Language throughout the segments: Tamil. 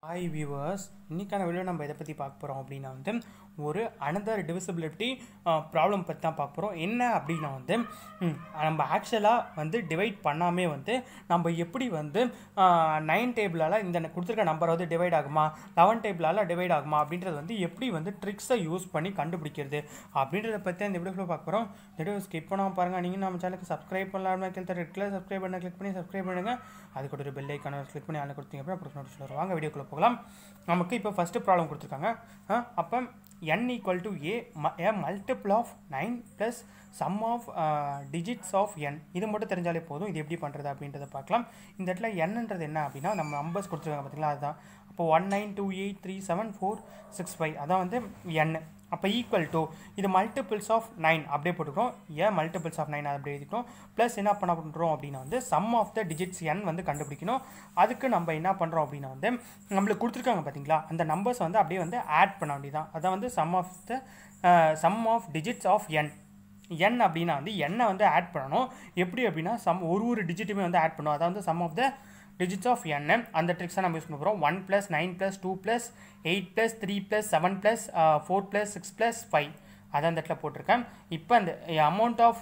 ஹாய் வியூவர்ஸ் இன்றைக்கான வீடியோ நம்ம இதை பற்றி பார்க்க போகிறோம் அப்படின்னா வந்து ஒரு அனதர் டிவிசிபிலிட்டி ப்ராப்ளம் பற்றி தான் பார்க்க போகிறோம் என்ன அப்படின்னா வந்து ம், நம்ம ஆக்சுவலாக வந்து டிவைட் பண்ணாமே வந்து நம்ம எப்படி வந்து நைன் டேபிளால் இந்த கொடுத்துருக்க நம்பர் வந்து டிவைட் ஆகுமா லெவன் டேபிளால் டிவைட் ஆகுமா அப்படின்றது வந்து எப்படி வந்து ட்ரிக்ஸை யூஸ் பண்ணி கண்டுபிடிக்கிறது அப்படின்றத பற்றி இந்த வீடியோவில் பார்க்க போகிறோம் இந்த வீடியோ ஸ்கிப் பண்ணாமல் பாருங்கள் நீங்கள் நம்ம சேனலுக்கு சப்ஸ்கிரைப் பண்ணலாம்னு கீழே ரெட்டில் சப்ஸ்கிரைப் பண்ண கிளிக் பண்ணி சப்ஸ்கிரைப் பண்ணுங்கள் அதுக்கு ஒரு பெல் ஐக்கான கிளிக் பண்ணி அதில் கொடுத்தீங்க அப்படின்னா அப்புறம் நோட்டிஃபிகேஷன் வரும் வாங்க வீடியோக்குள்ளே போகலாம் நமக்கு இப்போ ஃபஸ்ட்டு ப்ராப்ளம் கொடுத்துருக்காங்க ஆ, அப்போ n equal to a a multiple of nine plus sum of digits of n இது மட்டும் தெரிஞ்சாலே போதும் இது எப்படி பண்ணுறது அப்படின்றத பார்க்கலாம் இந்த இடத்துல என்னன்றது என்ன அப்படின்னா நம்ம நம்பர்ஸ் கொடுத்துருக்காங்க பார்த்தீங்களா அதுதான் அப்போ one nine two eight three seven four six five அதான் வந்து n அப்போ ஈக்குவல் டு இது மல்டிபிள்ஸ் ஆஃப் நைன் அப்படியே போட்டுக்கிறோம் ஏன் மல்டிபிள்ஸ் ஆஃப் நைன் அப்படியே எழுதிக்கிறோம் ப்ளஸ் என்ன பண்ண பண்ணுறோம் அப்படின்னா வந்து sum of the digits n வந்து கண்டுபிடிக்கணும் அதுக்கு நம்ம என்ன பண்ணுறோம் அப்படின்னா வந்து நம்மளுக்கு கொடுத்துருக்காங்க பார்த்தீங்களா அந்த நம்பர்ஸ் வந்து அப்படியே வந்து ஆட் பண்ண வேண்டியதான் அதான் வந்து sum of the sum of digits of n n அப்படின்னா வந்து எண்ணை வந்து ஆட் பண்ணணும் எப்படி அப்படின்னா சம் ஒரு ஒரு டிஜிட்டுமே வந்து ஆட் பண்ணும் அதாவது வந்து sum of the digits of n அந்த ட்ரிக்ஸை நம்ம யூஸ் பண்ண போகிறோம் one plus nine plus two plus eight plus three plus seven plus four plus six plus five அதான் இந்த இடத்துல போட்டிருக்கேன் இப்போ அந்த amount of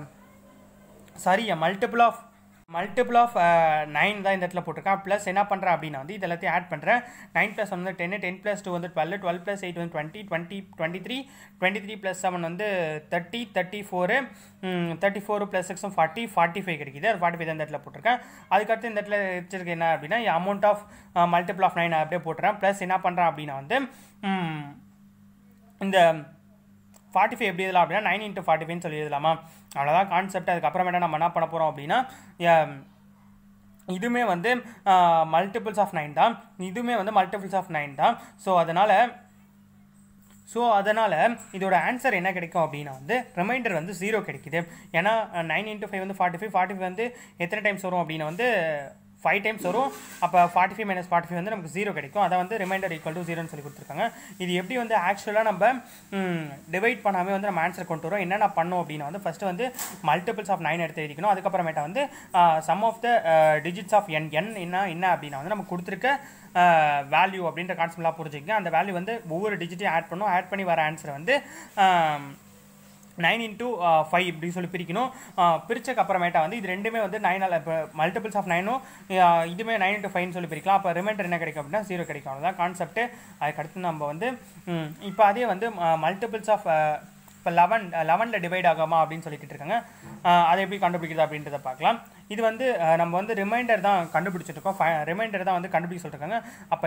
sorry multiple of multiple of nine தான் இந்த இடத்துல போட்டிருக்கேன் ப்ளஸ் என்ன பண்ணுறேன் அப்படின்னா வந்து இது எல்லாத்தையும் ஆட் பண்ணுறேன் நைன் ப்ளஸ் வந்து டென் டென் ப்ளஸ் டூ வந்து டுவெல் டுவெல் ப்ளஸ் எயிட் வந்து twenty twenty twenty three twenty three plus seven வந்து thirty thirty four thirty four plus சிக்ஸும் ஃபார்ட்டி ஃபார்ட்டி ஃபைவ் கிடைக்குது ஃபார்ட்டி ஃபைவ் தான் இந்த இடத்துல போட்டிருக்கேன் அதுக்கடுத்து இந்த இடத்துல வச்சிருக்க என்ன அப்படின்னா amount of multiple of nine அப்படியே போட்டுறேன் ப்ளஸ் என்ன பண்ணுறேன் அப்படின்னா வந்து ம், இந்த ஃபார்ட்டி ஃபைவ் எப்படி எழுதலாம் அப்படின்னா நைன் இன்ட்டு ஃபார்ட்டி ஃபைவ்னு சொல்லி எழுதலாமா அவ்வளோதான் கான்செப்ட் அதுக்கப்புறமேட்டா நம்ம என்ன பண்ண போகிறோம் அப்படின்னா எம், இதுவுமே வந்து மல்டிபிள்ஸ் ஆஃப் நைன் தான் இதுவுமே வந்து மல்டிபிள்ஸ் ஆஃப் நைன் தான் ஸோ அதனால் ஸோ அதனால் இதோட ஆன்சர் என்ன கிடைக்கும் அப்படின்னா வந்து ரிமைண்டர் வந்து ஜீரோ கிடைக்குது ஏன்னா நைன் இன்ட்டு ஃபைவ் வந்து ஃபார்ட்டி ஃபைவ் ஃபார்ட்டி ஃபைவ் வந்து எத்தனை டைம்ஸ் வரும் அப்படின்னா வந்து ஃபைவ் டைம்ஸ் வரும் அப்போ forty five minus forty five வந்து நமக்கு ஜீரோ கிடைக்கும் அதை வந்து ரிமைண்டர் ஈக்குவல் டு ஜீரோன்னு சொல்லி கொடுத்துருக்காங்க இது எப்படி வந்து ஆக்சுவலாக நம்ம டிவைட் பண்ணாமல் வந்து நம்ம ஆன்சர் கொண்டு வரோம் என்னென்ன பண்ணோம் அப்படின்னா வந்து ஃபஸ்ட்டு வந்து மல்டிபிள்ஸ் ஆஃப் நைன் எடுத்து எழுதிக்கணும் அதுக்கப்புறமேட்டா வந்து sum of the digits of n n என்ன என்ன அப்படின்னா வந்து நம்ம கொடுத்துருக்க வேல்யூ அப்படின்ற கான்செப்ட்லாம் புரிஞ்சுக்கங்க அந்த வேல்யூ வந்து ஒவ்வொரு டிஜிட்டையும் ஆட் பண்ணும் ஆட் பண்ணி வர ஆன்சர் வந்து நைன் இன்ட்டு ஃபைவ் இப்படி சொல்லி பிரிக்கணும் ஆஹ் பிரிச்சக்கு அப்புறமேட்டா வந்து இது ரெண்டுமே வந்து நைனால் இப்போ மல்டிபிள்ஸ் ஆஃப் நைனும் இதுவுமே நைன் இன்ட்டு ஃபைவ்னு சொல்லி பிரிக்கலாம் அப்போ ரிமைண்டர் என்ன கிடைக்கும் அப்படின்னா ஜீரோ கிடைக்கும் அவ்வளோதான் கான்செப்ட் அதுக்கடுத்து நம்ம வந்து ம், இப்போ அதே வந்து மல்டிபிள்ஸ் ஆஃப் இப்போ லெவன் லெவனில் டிவைட் ஆகாமா அப்படின்னு சொல்லிக்கிட்டு இருக்காங்க ஆஹ் அதை எப்படி கண்டுபிடிக்கிறது அப்படின்றத பார்க்கலாம் இது வந்து ஆஹ் நம்ம வந்து ரிமைண்டர் தான் கண்டுபிடிச்சிட்டு இருக்கோம் ரிமைண்டர் தான் வந்து கண்டுபிடிக்க சொல்லிருக்காங்க அப்போ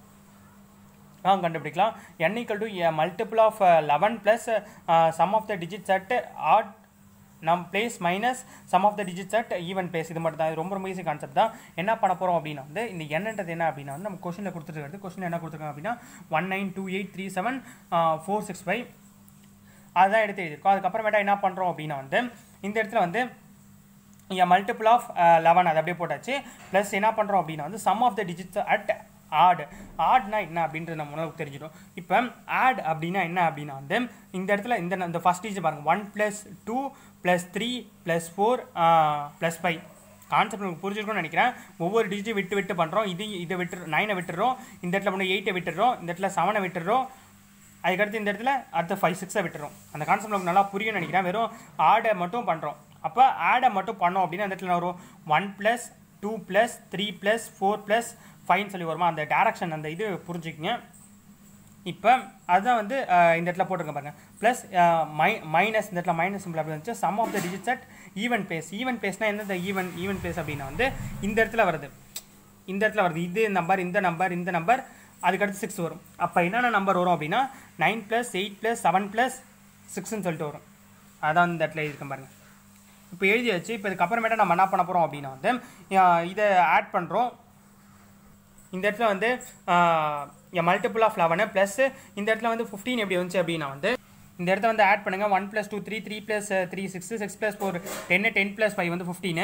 ஆ கண்டுபிடிக்கலாம் n equal to a multiple of uh, 11 plus uh, uh, sum of the digits at odd நம் place minus sum of the digits at even place இது மட்டும் தான் இது ரொம்ப ரொம்ப ஈஸி கான்செப்ட் தான் என்ன பண்ண போகிறோம் அப்படின்னா வந்து இந்த என்னன்றது என்ன அப்படின்னா வந்து நம்ம கொஸ்டினில் கொடுத்துருக்கிறது கொஸ்டின் என்ன கொடுத்துருக்காங்க அப்படின்னா one nine two eight three seven four six five அதுதான் எடுத்து எழுதியிருக்கோம் அதுக்கப்புறமேட்டா என்ன பண்ணுறோம் அப்படின்னா வந்து இந்த இடத்துல வந்து இங்கே மல்டிபிள் ஆஃப் லெவன் அது அப்படியே போட்டாச்சு ப்ளஸ் என்ன பண்ணுறோம் அப்படின்னா வந்து sum of the digits at odd ஆட்னா என்ன அப்படின்றது நம்ம உணவுக்கு தெரிஞ்சிடும் இப்போ ஆட் அப்படின்னா என்ன அப்படின்னா வந்து இந்த இடத்துல இந்த இந்த ஃபஸ்ட் டிஜிட் பாருங்கள் one plus two plus three plus four plus five concept உங்களுக்கு புரிஞ்சிருக்கும்னு நினைக்கிறேன் ஒவ்வொரு டிஜிட்டையும் விட்டு விட்டு பண்ணுறோம் இது இதை விட்டு நைனை விட்டுறோம் இந்த இடத்துல பண்ணி எயிட்டை விட்டுறோம் இந்த இடத்துல செவனை விட்டுறோம் அதுக்கடுத்து இந்த இடத்துல அடுத்த ஃபைவ் சிக்ஸை விட்டுறோம் அந்த கான்செப்ட் நமக்கு நல்லா புரியும்னு நினைக்கிறேன் வெறும் ஆடை மட்டும் பண்ணுறோம் அப்போ ஆடை மட்டும் பண்ணோம் அப்படின்னா அந்த இடத்துல என்ன வரும் one plus two plus three plus four plus ஃபைவ்னு சொல்லி வருமா அந்த டேரக்ஷன் அந்த இது புரிஞ்சுக்கங்க இப்போ அதுதான் வந்து அஹ், இந்த இடத்துல போட்டிருக்க பாருங்க ப்ளஸ் மை மைனஸ் இந்த இடத்துல மைனஸ் சிம்பிள் அப்படி வந்துச்சு sum of the digits at even place even பேஸ்னால் எந்தெந்த ஈவன் ஈவன் பேஸ் அப்படின்னா வந்து இந்த இடத்துல வருது இந்த இடத்துல வருது இது நம்பர் இந்த நம்பர் இந்த நம்பர் அதுக்கடுத்து சிக்ஸ் வரும் அப்போ என்னென்ன நம்பர் வரும் அப்படின்னா nine plus eight plus seven plus சிக்ஸ்னு சொல்லிட்டு வரும் அதான் இந்த இடத்துல எழுதியிருக்கேன் பாருங்க இப்போ எழுதி வச்சு இப்போ இதுக்கப்புறமேட்டா நம்ம என்ன பண்ண போகிறோம் அப்படின்னா வந்து அஹ், இதை ஆட் பண்ணுறோம் இந்த இடத்துல வந்து மல்டிபிள் ஆஃப் லெவனு ப்ளஸ் இந்த இடத்துல வந்து ஃபிஃப்டீன் எப்படி வந்துச்சு அப்படின்னா வந்து இந்த இடத்துல வந்து ஆட் பண்ணுங்கள் one plus two three three plus three six six plus four டென்னு டென் ப்ளஸ் ஃபைவ் வந்து ஃபிஃப்டீனு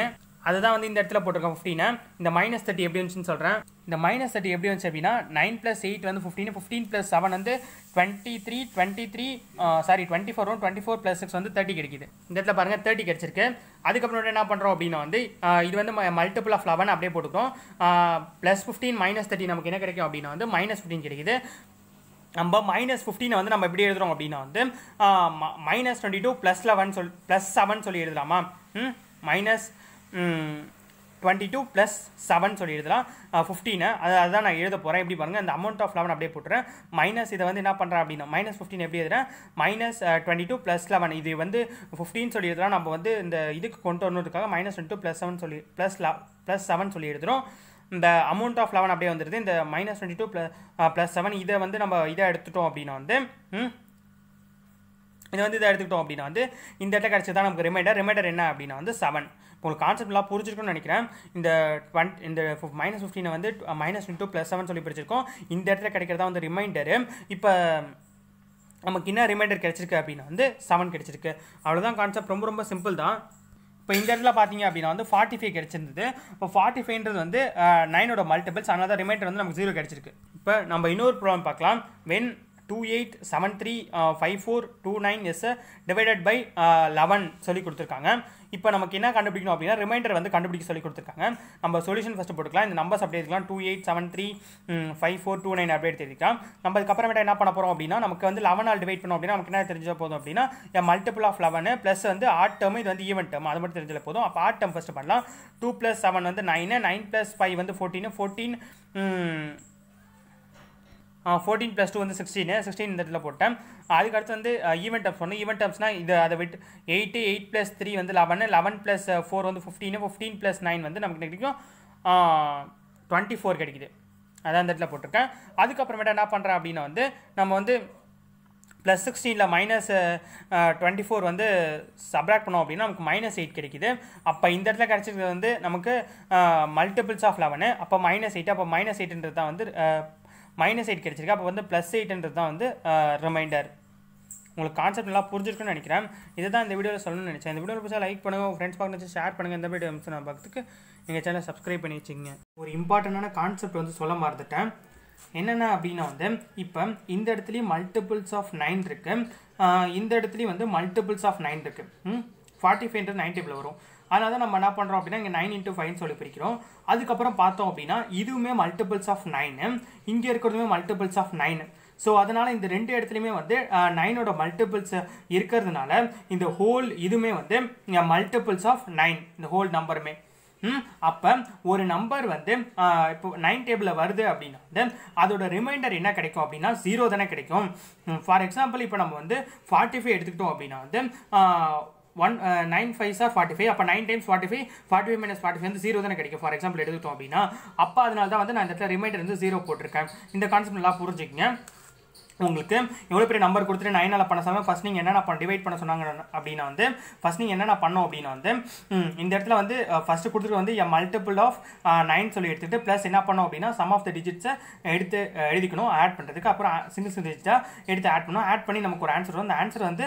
அதுதான் வந்து இந்த இடத்துல போட்டிருக்கோம் ஃபிஃப்டீனை இந்த மைனஸ் தேர்ட்டி எப்படி வந்துச்சுன்னு சொல்கிறேன் இந்த மைனஸ் தேர்ட்டி எப்படி வந்துச்சு அப்படின்னா நைன் ப்ளஸ் எயிட் வந்து ஃபிஃப்டீன் ஃபிஃப்டீன் ப்ளஸ் செவன் வந்து twenty three twenty three sorry twenty four one twenty four plus six வந்து தேர்ட்டி கிடைக்குது இந்த இடத்துல பாருங்கள் தேர்ட்டி கிடைச்சிருக்கு அதுக்கப்புறம் வந்து என்ன பண்ணுறோம் அப்படின்னா வந்து ஆஹ் இது வந்து மல்டிபிள் ஆஃப் லெவன் அப்படியே போட்டுக்கிறோம் ப்ளஸ் ஃபிஃப்டீன் மைனஸ் தேர்ட்டி நமக்கு என்ன கிடைக்கும் அப்படின்னா வந்து மைனஸ் ஃபிஃப்டீன் கிடைக்குது நம்ம மைனஸ் ஃபிஃப்டீனை வந்து நம்ம எப்படி எழுதுறோம் அப்படின்னா வந்து minus twenty two plus eleven சொல் ப்ளஸ் செவன் சொல்லி எழுதலாமா ம் minus twenty two plus seven சொல்லி எழுதலாம் ஃபிஃப்டீனை அது அதுதான் நான் எழுத போகிறேன் எப்படி பாருங்கள் அந்த அமௌண்ட் ஆஃப் லெவன் அப்படியே போட்டுறேன் மைனஸ் இதை வந்து என்ன பண்ணுறேன் அப்படின்னா மைனஸ் ஃபிஃப்டீன் எப்படி எழுதுறேன் minus twenty two plus eleven இது வந்து ஃபிஃப்டீன் சொல்லி எழுதுறோம் நம்ம வந்து இந்த இதுக்கு கொண்டு வரணுக்காக minus twenty two plus seven சொல்லி ப்ளஸ் ப்ளஸ் செவன் சொல்லி எழுதுறோம் இந்த அமௌண்ட் ஆஃப் லெவன் அப்படியே வந்துடுது இந்த minus twenty two plus plus seven இதை வந்து நம்ம இதை எடுத்துட்டோம் அப்படின்னா வந்து ம் இதை வந்து இதை எடுத்துக்கிட்டோம் அப்படின்னா வந்து இந்த இடத்துல கிடச்சது நமக்கு ரிமைண்டர் ரிமைண்டர் என்ன அப்படின்னா வந்து செவன் உங்களுக்கு கான்செப்ட்லாம் புரிஞ்சிருக்கும்னு நினைக்கிறேன் இந்த டுவெண்ட் இந்த மைனஸ் ஃபிஃப்டீனை வந்து மைனஸ் டூ ப்ளஸ் செவன் சொல்லி பிடிச்சிருக்கோம் இந்த இடத்துல கிடைக்கிறதா வந்து ரிமைண்டரு இப்போ நமக்கு என்ன ரிமைண்டர் கிடைச்சிருக்கு அப்படின்னா வந்து செவன் கிடைச்சிருக்கு அவ்வளோதான் கான்செப்ட் ரொம்ப ரொம்ப சிம்பிள் தான் இப்போ இந்த இடத்துல பார்த்தீங்க அப்படின்னா வந்து ஃபார்ட்டி ஃபைவ் கிடச்சிருந்தது இப்போ ஃபார்ட்டி ஃபைவ்ன்றது வந்து நைனோட மல்டிபிள்ஸ் அதனால தான் ரிமைண்டர் வந்து நமக்கு ஜீரோ கிடச்சிருக்கு இப்போ நம்ம இன்னொரு ப்ராப்ளம் பார்க்கலாம் when two eight seven three five four two nine is divided by eleven சொல்லி கொடுத்துருக்காங்க இப்போ நமக்கு என்ன கண்டுபிடிக்கணும் அப்படின்னா ரிமைண்டர் வந்து கண்டுபிடிக்க சொல்லி கொடுத்துருக்காங்க நம்ம சொல்யூஷன் ஃபஸ்ட்டு போட்டுக்கலாம் இந்த நம்பர்ஸ் அப்படியே எடுத்துக்கலாம் two eight seven three five four two nine அப்படியே எடுத்துக்கலாம் நம்ம அதுக்கப்புறமேட்டா என்ன பண்ண போகிறோம் அப்படின்னா நமக்கு வந்து லெவனால் டிவைட் பண்ணோம் அப்படின்னா நமக்கு என்ன தெரிஞ்சா போதும் அப்படின்னா மல்டிபிள் ஆஃப் லெவன் ப்ளஸ் வந்து ஆட் டேர்ம் இது வந்து ஈவெண்ட் டேர்ம் அது மட்டும் தெரிஞ்சால போதும் அப்போ ஆட் டேர்ம் ஃபஸ்ட்டு பண்ணலாம் டூ ப்ளஸ் செவன் வந்து நைனு நைன் ப்ளஸ் ஃபைவ் வந்து fourteen fourteen fourteen plus two வந்து சிக்ஸ்டீனு சிக்ஸ்டீன் இந்த இடத்துல போட்டேன் அதுக்கு அடுத்து வந்து ஈவெண்ட் டப்ஸ் ஒன்று ஈவெண்ட் டப்ஸ்னால் இது அதை விட்டு எயிட்டு எயிட் ப்ளஸ் த்ரீ வந்து லெவனு லெவன் ப்ளஸ் ஃபோர் வந்து ஃபிஃப்டீனு ஃபிஃப்டீன் ப்ளஸ் நைன் வந்து நமக்கு கிடைக்கும் டுவெண்ட்டி ஃபோர் கிடைக்குது அதான் இந்த இடத்துல போட்டிருக்கேன் அதுக்கப்புறமேட்டா என்ன பண்ணுறேன் அப்படின்னா வந்து நம்ம வந்து ப்ளஸ் சிக்ஸ்டீனில் மைனஸ் டுவெண்ட்டி ஃபோர் வந்து சப்ராக்ட் பண்ணோம் அப்படின்னா நமக்கு மைனஸ் எயிட் கிடைக்குது அப்போ இந்த இடத்துல கிடச்சிருக்கிறது வந்து நமக்கு மல்டிபிள்ஸ் ஆஃப் லெவனு அப்போ மைனஸ் எயிட் அப்போ மைனஸ் எயிட்ன்றது தான் வந்து மைனஸ் எயிட் கிடச்சிருக்கு அப்போ வந்து ப்ளஸ் எயிட்ன்றது தான் வந்து ரிமைண்டர் உங்களுக்கு கான்செப்ட் நல்லா புரிஞ்சிருக்குன்னு நினைக்கிறேன் இதை தான் இந்த வீடியோவில் சொல்லணும்னு நினச்சேன் இந்த வீடியோவில் பிடிச்சா லைக் பண்ணுங்கள் உங்கள் ஃப்ரெண்ட்ஸ் பார்க்க ஷேர் பண்ணுங்கள் இந்த வீடியோ நான் பார்க்கறதுக்கு எங்கள் சேனலை சப்ஸ்கிரைப் பண்ணி வச்சுங்க ஒரு இம்பார்ட்டண்டான கான்செப்ட் வந்து சொல்ல மறந்துட்டேன் என்னென்ன அப்படின்னா வந்து இப்போ இந்த இடத்துலையும் மல்டிபிள்ஸ் ஆஃப் நைன் இருக்குது இந்த இடத்துலையும் வந்து மல்டிபிள்ஸ் ஆஃப் நைன் இருக்குது ஃபார்ட்டி ஃபைவ்ன்றது நைன் டேபிள் வரும் அதனால தான் நம்ம என்ன பண்ணுறோம் அப்படின்னா இங்கே நைன் இன்ட்டு ஃபைவ்னு சொல்லி பிரிக்கிறோம் அதுக்கப்புறம் பார்த்தோம் அப்படின்னா இதுவுமே மல்டிபிள்ஸ் ஆஃப் நைனு இங்கே இருக்கிறதுமே மல்டிபிள்ஸ் ஆஃப் நைனு ஸோ அதனால் இந்த ரெண்டு இடத்துலையுமே வந்து நைனோட மல்டிபிள்ஸ் இருக்கிறதுனால இந்த ஹோல் இதுவுமே வந்து மல்டிபிள்ஸ் ஆஃப் நைன் இந்த ஹோல் நம்பருமே அப்போ ஒரு நம்பர் வந்து இப்போ நைன் டேபிளில் வருது அப்படின்னா வந்து அதோட ரிமைண்டர் என்ன கிடைக்கும் அப்படின்னா ஜீரோ தானே கிடைக்கும் ஃபார் எக்ஸாம்பிள் இப்போ நம்ம வந்து ஃபார்ட்டி ஃபைவ் எடுத்துக்கிட்டோம் அப்படின்னா வந்து one nine five sir forty five அப்போ nine times forty five forty five minus forty five வந்து ஜீரோ தானே கிடைக்கும் ஃபார் எக்ஸாம்பிள் எடுத்துக்கிட்டோம் அப்படின்னா அப்போ அதனால தான் வந்து நான் இந்த இடத்துல ரிமைண்டர் வந்து ஜீரோ போட்டிருக்கேன் இந்த கான்செப்ட் நல்லா புரிஞ்சுக்கங்க உங்களுக்கு எவ்வளோ பெரிய நம்பர் கொடுத்துட்டு நைனால் பண்ண சொன்னாங்க ஃபஸ்ட் நீங்கள் என்னென்ன பண்ண டிவைட் பண்ண சொன்னாங்க அப்படின்னா வந்து ஃபஸ்ட் நீங்கள் என்னென்ன பண்ணோம் அப்படின்னா வந்து இந்த இடத்துல வந்து ஃபஸ்ட்டு கொடுத்துட்டு வந்து எ மல்டிபிள் ஆஃப் நைன் சொல்லி எடுத்துகிட்டு ப்ளஸ் என்ன பண்ணோம் அப்படின்னா சம் ஆஃப் த டிஜிட்ஸை எடுத்து எழுதிக்கணும் ஆட் பண்ணுறதுக்கு அப்புறம் சிங்கிள் சிங்கிள் டிஜிட்டாக எடுத்து ஆட் பண்ணணும் ஆட் பண்ணி நமக்கு ஒரு ஆன்சர் வரும் அந்த ஆன்சர் வந்து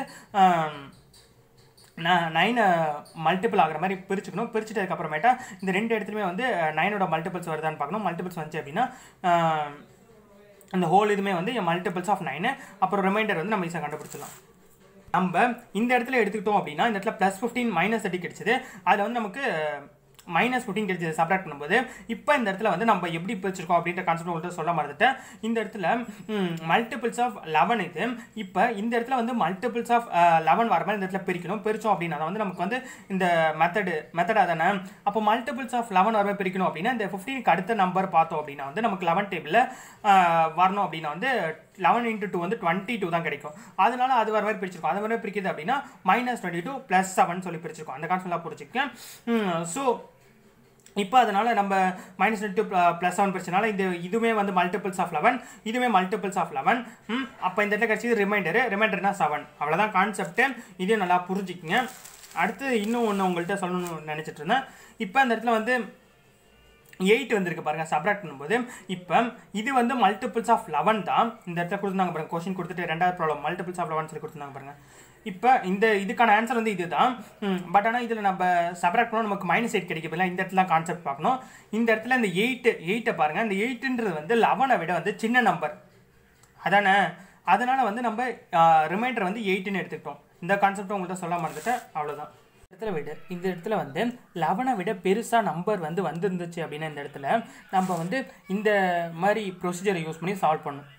நைனை மல்டிபிள் ஆகிற மாதிரி பிரிச்சுக்கணும் பிரிச்சுட்டதுக்கப்புறமேட்டா இந்த ரெண்டு இடத்துலையுமே வந்து நைனோட மல்டிபிள்ஸ் வருதான்னு பார்க்கணும் மல்டிபிள்ஸ் வந்துச்சு அப்படின்னா அந்த ஹோல் இதுமே வந்து மல்டிபிள்ஸ் ஆஃப் நைனு அப்புறம் ரிமைண்டர் வந்து நம்ம ஈஸியாக கண்டுபிடிச்சிடலாம் நம்ம இந்த இடத்துல எடுத்துக்கிட்டோம் அப்படின்னா இந்த இடத்துல ப்ளஸ் ஃபிஃப்டீன் மைனஸ் தேர்ட்டி கிடைச்சது அதில் வந்து நமக்கு மைனஸ் ஃபிஃப்டின் கிடைச்சது சப்ராக்ட் பண்ணும்போது இப்போ இந்த இடத்துல வந்து நம்ம எப்படி பிரிச்சிருக்கோம் அப்படின்ற கான்செப்ட் உங்கள்கிட்ட சொல்ல மறந்துட்டேன் இந்த இடத்துல மல்டிபிள்ஸ் ஆஃப் லெவன் இது இப்போ இந்த இடத்துல வந்து மல்டிபிள்ஸ் ஆஃப் லெவன் வர மாதிரி இந்த இடத்துல பிரிக்கணும் பிரித்தோம் அப்படின்னா வந்து நமக்கு வந்து இந்த மெத்தடு மெத்தட் அதானே அப்போ மல்டிபிள்ஸ் ஆஃப் லெவன் வர மாதிரி பிரிக்கணும் அப்படின்னா இந்த ஃபிஃப்டீனுக்கு அடுத்த நம்பர் பார்த்தோம் அப்படின்னா வந்து நமக்கு லெவன் டேபிளில் வரணும் அப்படின்னா வந்து லெவன் இன்ட்டு டூ வந்து டுவெண்ட்டி டூ தான் கிடைக்கும் அதனால அது வர மாதிரி பிரிச்சிருக்கோம் அது மாதிரி பிரிக்குது அப்படின்னா minus twenty two plus seven சொல்லி பிரிச்சிருக்கோம் அந்த கான்செப்ட்லாம் பிடிச்சிருக்கேன் ஸோ இப்போ அதனால நம்ம மைனஸ் டூ ப்ளஸ் செவன் பிரச்சனால இந்த இதுவுமே வந்து மல்டிபிள்ஸ் ஆஃப் லெவன் இதுவுமே மல்டிபிள்ஸ் ஆஃப் லெவன் அப்போ இந்த இடத்துல கிடச்சது ரிமைண்டரு ரிமைண்டர்னா செவன் அவ்வளோதான் கான்செப்ட்டு இதையும் நல்லா புரிஞ்சுக்குங்க அடுத்து இன்னும் ஒன்று உங்கள்கிட்ட சொல்லணும்னு நினச்சிட்டு இருந்தேன் இப்போ அந்த இடத்துல வந்து எயிட் வந்திருக்கு பாருங்க சப்ராக்ட் பண்ணும்போது இப்போ இது வந்து மல்டிபிள்ஸ் ஆஃப் லெவன் தான் இந்த இடத்துல கொடுத்துருந்தாங்க பாருங்க கொஸ்டின் கொடுத்துட்டு ரெண்டாவது ப்ராப்ளம் மல்டிபிள்ஸ் ஆஃப் லெவன் சொல்லி கொடுத்துருந்தாங்க பாருங்க இப்போ இந்த இதுக்கான ஆன்சர் வந்து இதுதான் பட் ஆனால் இதில் நம்ம சப்ராக்ட் பண்ணோம் நமக்கு மைனஸ் எயிட் கிடைக்கும் இந்த இடத்துல கான்செப்ட் பார்க்கணும் இந்த இடத்துல இந்த எயிட் எயிட்டை பாருங்க இந்த எயிட்டுன்றது வந்து லெவனை விட வந்து சின்ன நம்பர் அதானே அதனால வந்து நம்ம ரிமைண்டர் வந்து எயிட்டுன்னு எடுத்துக்கிட்டோம் இந்த கான்செப்ட் உங்கள்கிட்ட சொல்ல மறந்துட்டேன் அவ்வளோதான் இடத்துல விட இந்த இடத்துல வந்து லெவனை விட பெருசாக நம்பர் வந்து வந்துருந்துச்சு அப்படின்னா இந்த இடத்துல நம்ம வந்து இந்த மாதிரி ப்ரொசீஜரை யூஸ் பண்ணி சால்வ் பண்ணணும்